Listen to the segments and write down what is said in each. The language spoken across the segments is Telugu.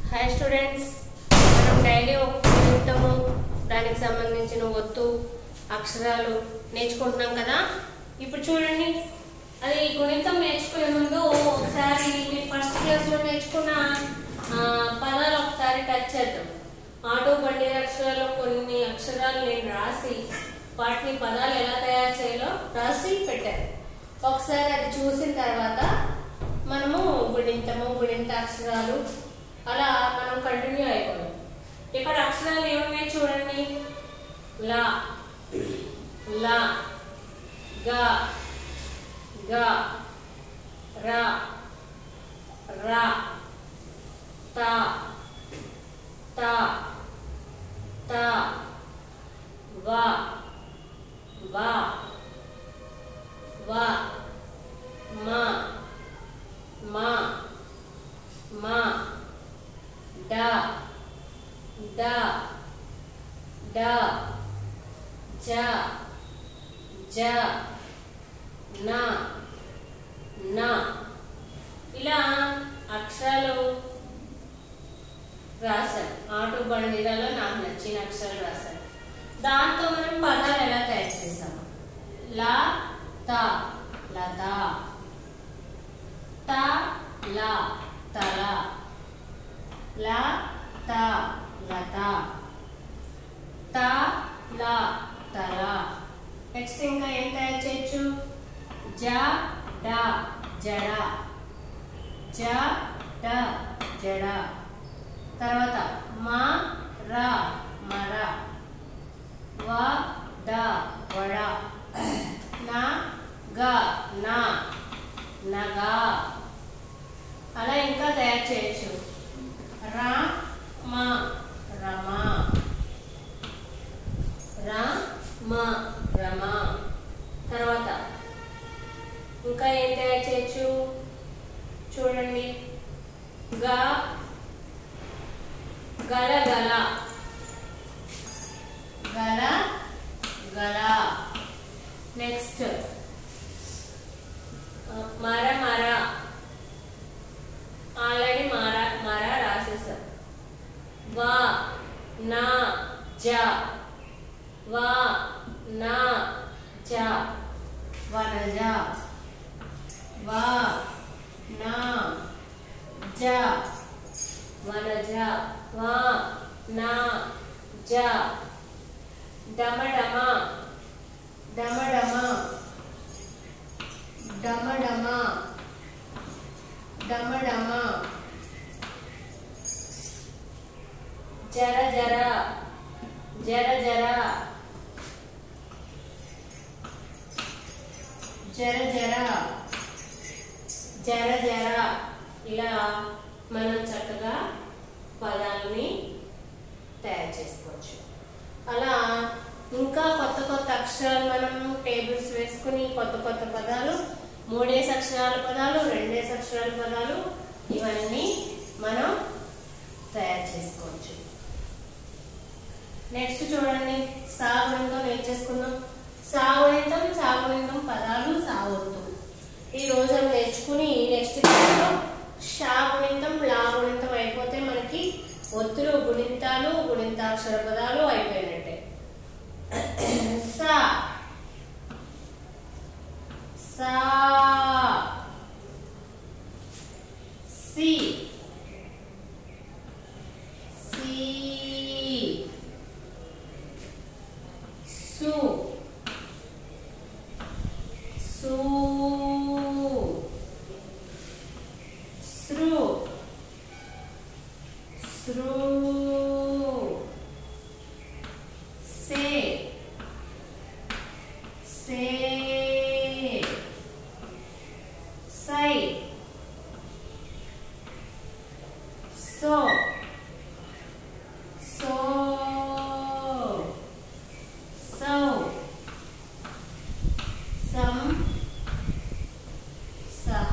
హాయ్ స్టూడెంట్స్ మనం డైలీ ఒక గుణితము దానికి సంబంధించిన ఒత్తు అక్షరాలు నేర్చుకుంటున్నాం కదా ఇప్పుడు చూడండి అది గుణితం నేర్చుకునే ముందు ఒకసారి మీరు ఫస్ట్ క్లాస్లో నేర్చుకున్న ఆ, పదాలు ఒకసారి టచ్ చేద్దాం ఆటో బండి అక్షరాలు కొన్ని అక్షరాలు నేను రాసి వాటిని పదాలు ఎలా తయారు చేయాలో రాసి పెట్టాను ఒకసారి అది చూసిన తర్వాత మనము గుణింతము గుణింత అక్షరాలు అలా మనం కంటిన్యూ అయిపోయాం ఇక్కడ అక్షరాలు ఏమున్నాయి చూడండి లా లా గా గా రా రా తా తా తా వా వా వా మా మా మా డా డా డా జా జా నా నా ఇలా అక్షరాలు రాశాను ఆటో బండిలలో నాకు నచ్చిన అక్షరాలు రాశాను దాంతో మనం పదాలు ఎలా తయారు చేసాము లా తా లత తా లా తల లా తా లత తా లా తల నెక్స్ట్ ఇంకా ఏం తయారు చేయొచ్చు జ డ జడ జ డ జడ తర్వాత మా ర మర వ డ వడ నా గ నా నగా అలా ఇంకా తయారు చేయొచ్చు రా మా రమ రా మా రమ తర్వాత ఇంకా ఏం తయారు చేయొచ్చు చూడండి గా గల గల గల గల నెక్స్ట్ మర మర ఆల్రెడీ మర మర రాసేసాం వా నా జ వా నా జ వనజ వా నా జ వనజ వా నా జ డమ డమ డమ డమ డమ డమ డమ డమ జర జర జర జర జర జర జర జర ఇలా మనం చక్కగా పదాలని తయారు చేసుకోవచ్చు అలా ఇంకా కొత్త కొత్త అక్షరాలు మనం టేబుల్స్ వేసుకుని కొత్త కొత్త పదాలు మూడేసి అక్షరాల పదాలు రెండేసి అక్షరాల పదాలు ఇవన్నీ మనం తయారు చేసుకోవచ్చు నెక్స్ట్ చూడండి సాగుణితం నేర్చేసుకుందాం సాగుణితం సాగుణితం పదాలు సాగుతూ ఈ రోజు అవి నేర్చుకుని నెక్స్ట్ క్లాస్లో షాగుణితం లాగుణితం అయిపోతే మనకి ఒత్తులు గుణింతాలు గుణింతాక్షర పదాలు అయిపోయినట్టే సా సా సి సి సు సు సృ సృ సే సే సై సో సో సో సం సహ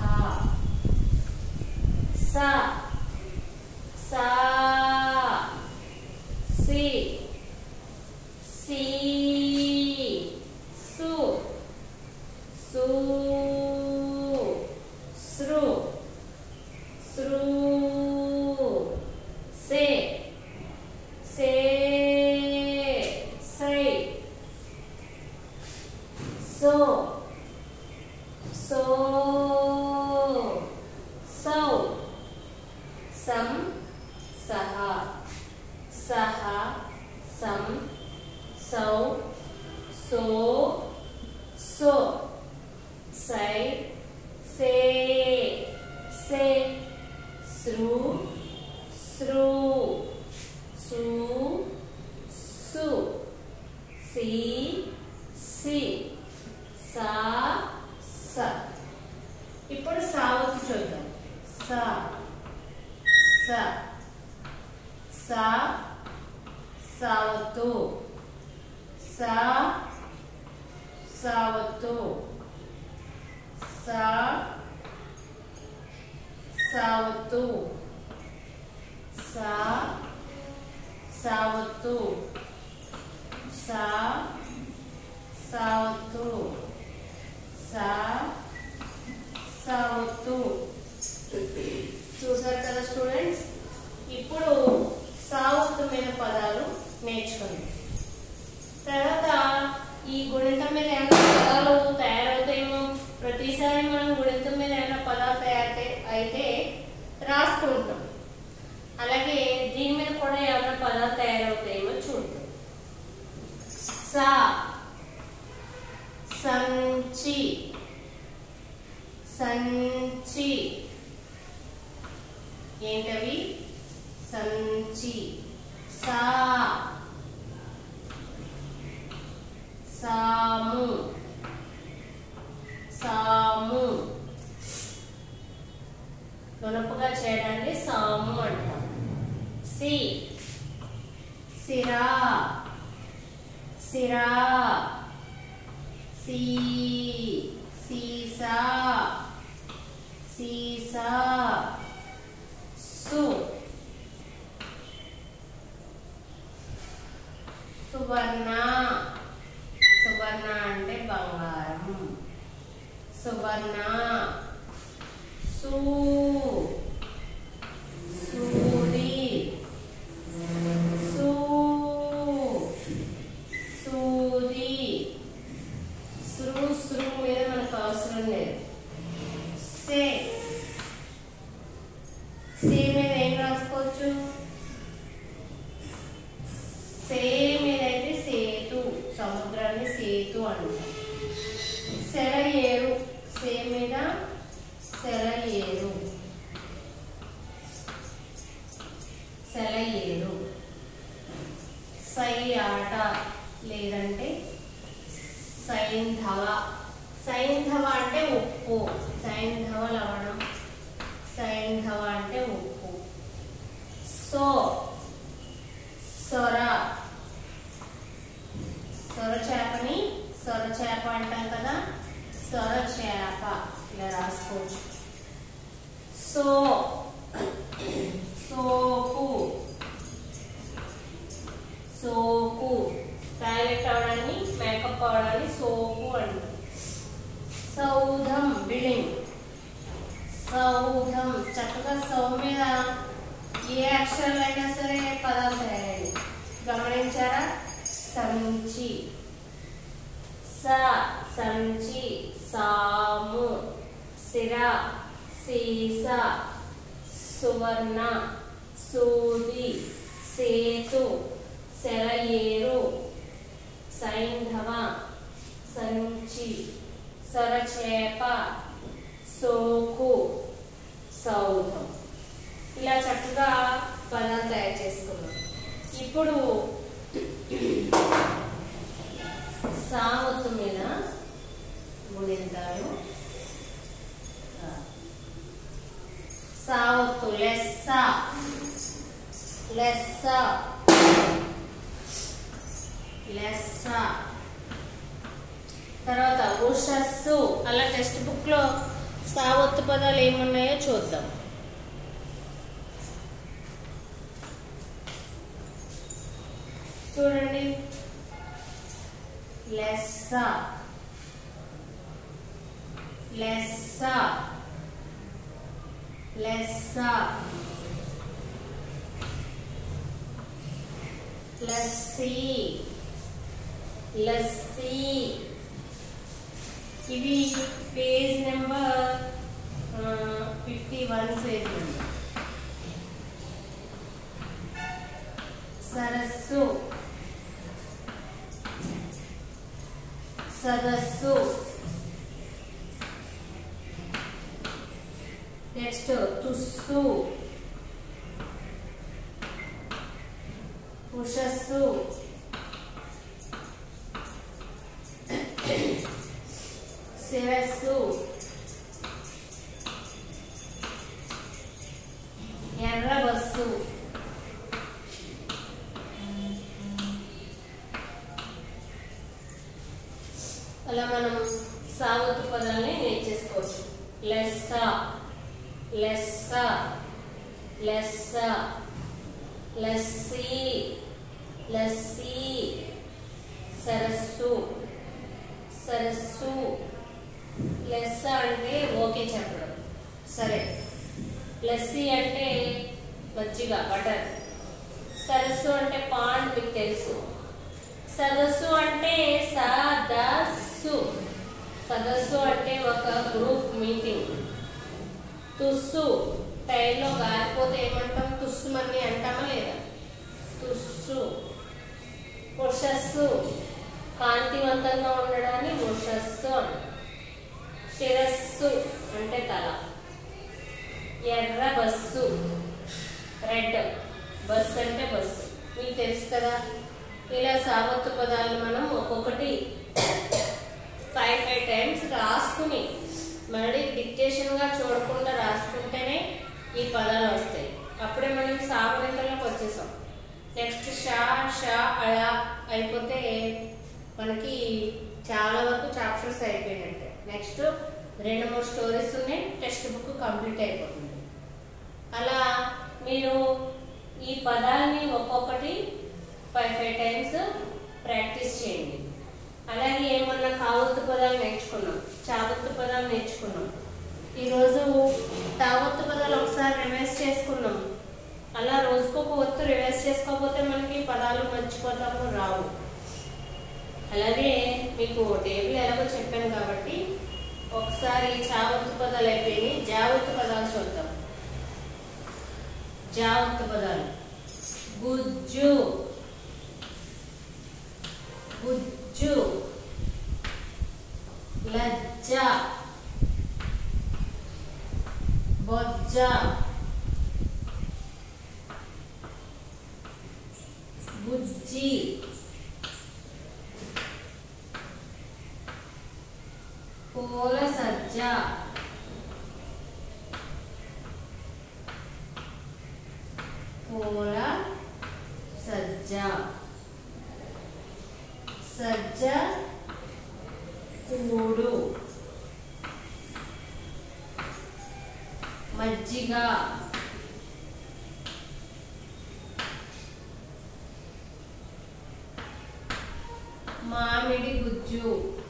స సా సి సి సు సు సృ సృ సం సహ సహ సం సౌ సో సో సై సే సే సృ సృ సు సు సి సి సా స ఇప్పుడు సావత్తు చూద్దాం స స సా సావత్తు సా సావత్తు సా సావత్తు సా సావత్తు సా సావత్తు సా సావత్తు చూసారు కదా స్టూడెంట్స్ ఇప్పుడు సావత్తమైన పదాలు నేర్చుకోండి తర్వాత ఈ గుణితం మీద ఏమైనా పదాలు తయారవుతాయేమో ప్రతిసారి మనం గుణితం మీద ఏమైనా పదాలు తయారు అయితే రాసుకుంటాం అలాగే దీని మీద కూడా ఏమైనా పదాలు తయారవుతాయేమో చూద్దాం సా సంచి సంచి ఏంటవి సంచి సా సాము సాము నునపుగా చేయడాన్ని సాము అంటాం సి సిరా సిరా సి సీసా సీసా సు సువర్ణ సువర్ణ అంటే బంగారం సువర్ణ సు సూది సు సూది సృ సృ మీద మనకు అవసరం లేదు సే సే మీద ఏం రాసుకోవచ్చు సే మీద అయితే సేతు సముద్రాన్ని సేతు అంటాం సెల ఏరు సే మీద సెల ఏరు సెల ఏరు సై ఆట లేదంటే సైంధవ సైంధవ అంటే ఉప్పు సైంధవ లవణం సైంధవ అంటే ఉప్పు సో సొర సొర చేపని సొర చేప అంటాం కదా సొర చేప ఇలా రాసుకోవచ్చు సో సోపు సోపు టాయిలెట్ అవడాన్ని మేకప్ అవడాన్ని సోపు అంటాం సౌధం బిల్డింగ్ సౌధం చక్కగా సౌ మీద ఏ అక్షరాలు అయినా సరే పదాలు తయారయ్యాయి గమనించారా సంచి స సంచి సాము సిర సీస సువర్ణ సూది సేతు సెలయేరు సైంధవ సంచి సొరచేప సోకు సౌధం ఇలా చక్కగా పదాలు తయారు చేసుకున్నాం ఇప్పుడు సావత్తు మీద గుణింతాలు సావత్తు లెస్స లెస్స లెస్స తర్వాత ఉషస్సు అలా టెక్స్ట్ బుక్ లో సావత్తు పదాలు ఏమున్నాయో చూద్దాం చూడండి లెస్స లెస్స లెస్స లస్సీ లస్సీ ఇవి page number fifty one page number సరస్సు సదస్సు నెక్స్ట్ తుస్సు ఉషస్సు శిరస్సు ఎర్ర బస్సు అలా మనం సావత్తు పదాలని నేర్చేసుకోవచ్చు లెస్స లెస్స లెస్స లస్సీ లస్సీ సరస్సు సరస్సు లెస్స అంటే ఓకే చెప్పడం సరే లస్సీ అంటే మజ్జిగ బటర్ సరస్సు అంటే పాండ్ మీకు తెలుసు సదస్సు అంటే సదస్సు సదస్సు అంటే ఒక గ్రూప్ మీటింగ్ తుస్సు టైర్లో గారిపోతే ఏమంటాం తుస్సు మని అంటామా లేదా తుస్సు ఉషస్సు కాంతివంతంగా ఉండడాన్ని ఉషస్సు అంటాం శిరస్సు అంటే తల ఎర్ర బస్సు రెడ్ బస్ అంటే బస్సు మీకు తెలుసు కదా ఇలా సావత్తు పదాలు మనం ఒక్కొక్కటి ఫైవ్ ఫైవ్ టైమ్స్ రాసుకుని మళ్ళీ డిక్టేషన్గా చూడకుండా రాసుకుంటేనే ఈ పదాలు వస్తాయి అప్పుడే మనం సావరింతలోకి వచ్చేసాం నెక్స్ట్ షా షా అళ అయిపోతే మనకి చాలా వరకు చాప్టర్స్ అయిపోయినట్టే నెక్స్ట్ రెండు మూడు స్టోరీస్ ఉన్నాయి టెక్స్ట్ బుక్ కంప్లీట్ అయిపోతుంది అలా మీరు ఈ పదాలని ఒక్కొక్కటి ఫైవ్ ఫైవ్ టైమ్స్ ప్రాక్టీస్ చేయండి అలాగే ఏమన్నా కావత్తు పదాలు నేర్చుకున్నాం చావత్తు పదాలు నేర్చుకున్నాం ఈరోజు తావత్తు పదాలు ఒకసారి రివైజ్ చేసుకున్నాం అలా రోజుకొక ఒత్తు రివైజ్ చేసుకోకపోతే మనకి పదాలు మర్చిపోతాము రావు అలాగే మీకు టేబుల్ ఎలాగో చెప్పాను కాబట్టి ఒకసారి చావత్తు పదాలు అయిపోయి జావత్తు పదాలు చూద్దాం జావత్తు పదాలు గుజ్జు గుజ్జు లజ్జ బొజ్జ బుజ్జి పూల సజ్జ పూల సజ్జ సజ్జ కూడు మజ్జిగ మామిడి గుజ్జు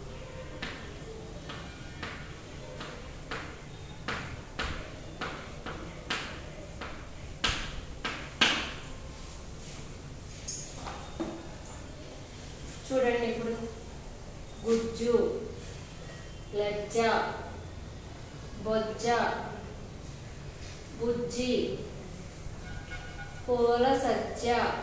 చూడండి ఇప్పుడు గుజ్జు లజ్జ బొజ్జ బుజ్జి పూల సజ్జ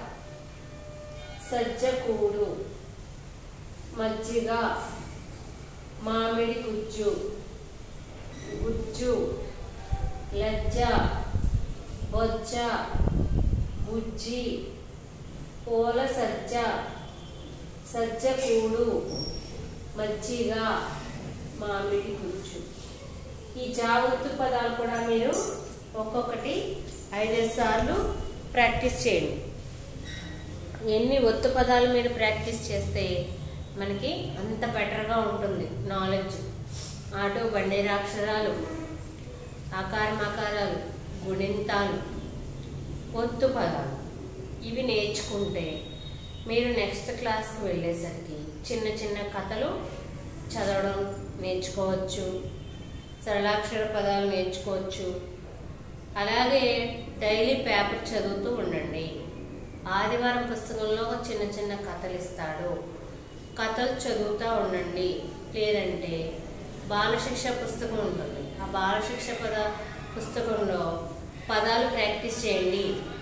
సజ్జ కూడు మజ్జిగ మామిడి గుజ్జు గుజ్జు లజ్జ బొజ్జ బుజ్జి పూల సజ్జ సజ్జ కూడు మజ్జిగ మామిడి గుజ్జు ఈ జావత్తు పదాలు కూడా మీరు ఒక్కొక్కటి ఐదైదు సార్లు ప్రాక్టీస్ చేయండి ఎన్ని ఒత్తు పదాలు మీరు ప్రాక్టీస్ చేస్తే మనకి అంత బెటర్గా ఉంటుంది నాలెడ్జ్ ఆటో బండేరాక్షరాలు ఆకార మకారాలు గుణింతాలు ఒత్తు పదాలు ఇవి నేర్చుకుంటే మీరు నెక్స్ట్ క్లాస్కి వెళ్ళేసరికి చిన్న చిన్న కథలు చదవడం నేర్చుకోవచ్చు సరళాక్షర పదాలు నేర్చుకోవచ్చు అలాగే డైలీ పేపర్ చదువుతూ ఉండండి ఆదివారం పుస్తకంలో ఒక చిన్న చిన్న కథలు ఇస్తాడు కథలు చదువుతూ ఉండండి లేదంటే బాలశిక్ష పుస్తకం ఉంటుంది ఆ బాలశిక్ష పద పుస్తకంలో పదాలు ప్రాక్టీస్ చేయండి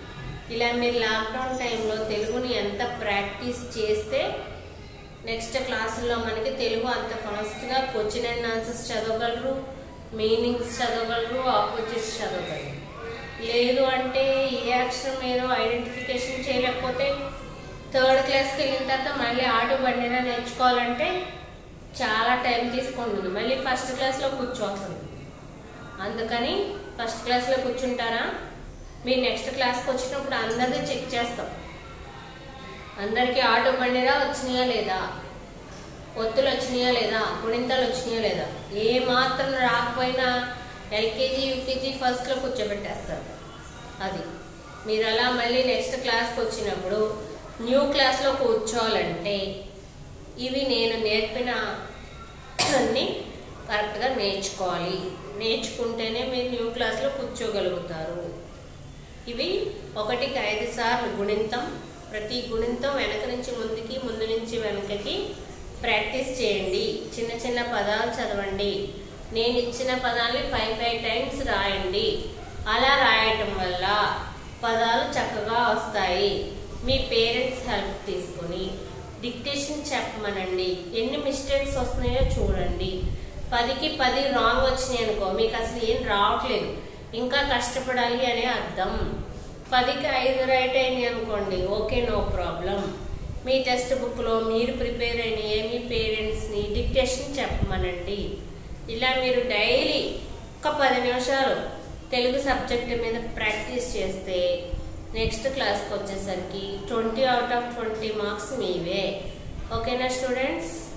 ఇలా మీరు లాక్డౌన్ టైంలో తెలుగుని ఎంత ప్రాక్టీస్ చేస్తే నెక్స్ట్ క్లాసుల్లో మనకి తెలుగు అంత ఫాస్ట్గా క్వశ్చన్ అండ్ ఆన్సర్స్ చదవగలరు మీనింగ్స్ చదవగలరు ఆపోజిట్స్ చదవగలరు లేదు అంటే ఏ అక్షరం ఏదో ఐడెంటిఫికేషన్ చేయలేకపోతే థర్డ్ క్లాస్కి వెళ్ళిన తర్వాత మళ్ళీ ఆటో బండినా నేర్చుకోవాలంటే చాలా టైం తీసుకుంటుంది మళ్ళీ ఫస్ట్ క్లాస్లో కూర్చోవాల్సింది అందుకని ఫస్ట్ క్లాస్లో కూర్చుంటారా మీరు నెక్స్ట్ క్లాస్కి వచ్చినప్పుడు అందరిది చెక్ చేస్తాం అందరికీ ఆటో బండిరా వచ్చినాయా లేదా ఒత్తులు వచ్చినాయా లేదా గుణింతాలు వచ్చినాయా లేదా ఏ మాత్రం రాకపోయినా ఎల్కేజీ యూకేజీ ఫస్ట్లో కూర్చోబెట్టేస్తారు అది మీరు అలా మళ్ళీ నెక్స్ట్ క్లాస్కి వచ్చినప్పుడు న్యూ క్లాస్లో కూర్చోవాలంటే ఇవి నేను నేర్పిన అన్ని కరెక్ట్గా నేర్చుకోవాలి నేర్చుకుంటేనే మీరు న్యూ క్లాస్లో కూర్చోగలుగుతారు ఇవి ఒకటికి ఐదు సార్లు గుణింతం ప్రతి గుణింతం వెనక నుంచి ముందుకి ముందు నుంచి వెనకకి ప్రాక్టీస్ చేయండి చిన్న చిన్న పదాలు చదవండి నేను ఇచ్చిన పదాలని ఫైవ్ ఫైవ్ టైమ్స్ రాయండి అలా రాయటం వల్ల పదాలు చక్కగా వస్తాయి మీ పేరెంట్స్ హెల్ప్ తీసుకొని డిక్టేషన్ చెప్పమనండి ఎన్ని మిస్టేక్స్ వస్తున్నాయో చూడండి పదికి పది రాంగ్ వచ్చినాయి అనుకో మీకు అసలు ఏం రావట్లేదు ఇంకా కష్టపడాలి అనే అర్థం పదికి ఐదు రైట్ అయినాయి అనుకోండి ఓకే నో ప్రాబ్లం మీ టెక్స్ట్ బుక్లో మీరు ప్రిపేర్ అయిన మీ పేరెంట్స్ని డిక్టేషన్ చెప్పమనండి ఇలా మీరు డైలీ ఒక పది నిమిషాలు తెలుగు సబ్జెక్ట్ మీద ప్రాక్టీస్ చేస్తే నెక్స్ట్ క్లాస్కి వచ్చేసరికి twenty out of twenty marks మీవే ఓకేనా స్టూడెంట్స్